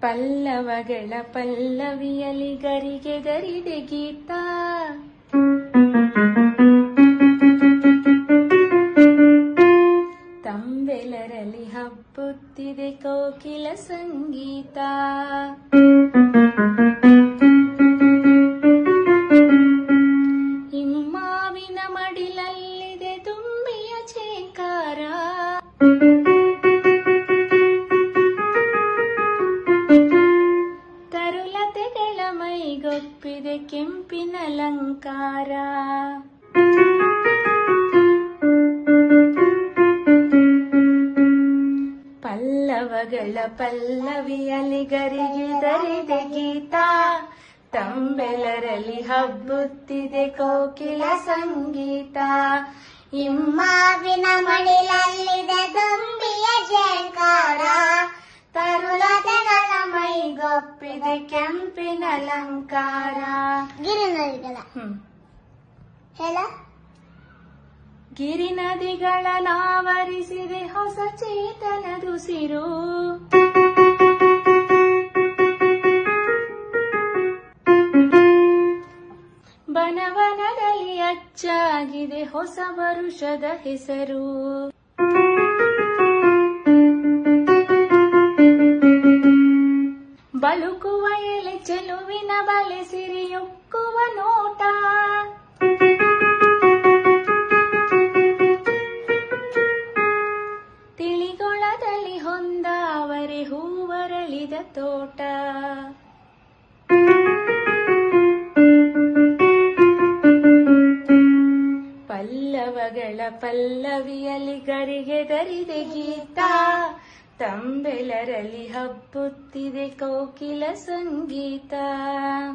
ಪಲ್ಲವಗಳ ಪಲ್ಲವಿಯಲಿ ಗರಿಗೆ ಗರಿದೆ ಗೀತ ತಂಬೆಲರಲ್ಲಿ ಹಬ್ಬುತ್ತಿದೆ ಕೋಕಿಲ ಸಂಗೀತ ಹಿಮ್ಮಾವಿನ ಮಡಿಲಲ್ಲಿದೆ ತುಂಬಿಯ ಚೇಕಾರ ತರುಲತೆಗಳ ಮೈಗೊಪ್ಪಿದೆ ಕೆಂಪಿನ ಅಲಂಕಾರ ಪಲ್ಲವಗಳ ಪಲ್ಲವಿಯಲಿ ಗರಿಗೆ ದರಿದೆ ಗೀತ ತಂಬೆಲರಲ್ಲಿ ಹಬ್ಬುತ್ತಿದೆ ಕೋಕಿಲ ಸಂಗೀತ ಹಿಮ್ಮಾವಿನ ಮಡಿಲಲ್ಲಿದೆ ತುಂಬಿಯ ಜಯಕಾರ ತರುಲತೆಗಳ ಮೈಗೊಪ್ಪಿದೆ ಕೆಂಪಿನ ಅಲಂಕಾರ ಗಿರಿನದಿಗಳ ಹ್ಮ್ ಹೇಳ ಗಿರಿ ನದಿಗಳ ನಾವರಿಸಿದೆ ಹೊಸ ಚೇತನದುಸಿರು ಬನವನದಲ್ಲಿ ಅಚ್ಚಾಗಿದೆ ಹೊಸ ವರುಷದ ಹೆಸರು ಬಳುಕುವ ಎಲೆ ಚೆಲುವಿನ ಬಲೆ ಸಿರಿಯುಕ್ಕುವ ನೋಟ ತಿಳಿಗೊಳದಲ್ಲಿ ಹೊಂದಾವರೆ ಹೂವರಳಿದ ತೋಟ ಪಲ್ಲವಗಳ ಪಲ್ಲವಿಯಲ್ಲಿ ಗರಿಗೆ ದರಿದೆ ಗೀತ ತಂಬೆಲರಲ್ಲಿ ಹಬ್ಬುತ್ತಿದೆ ಕೋಕಿಲ ಸಂಗೀತ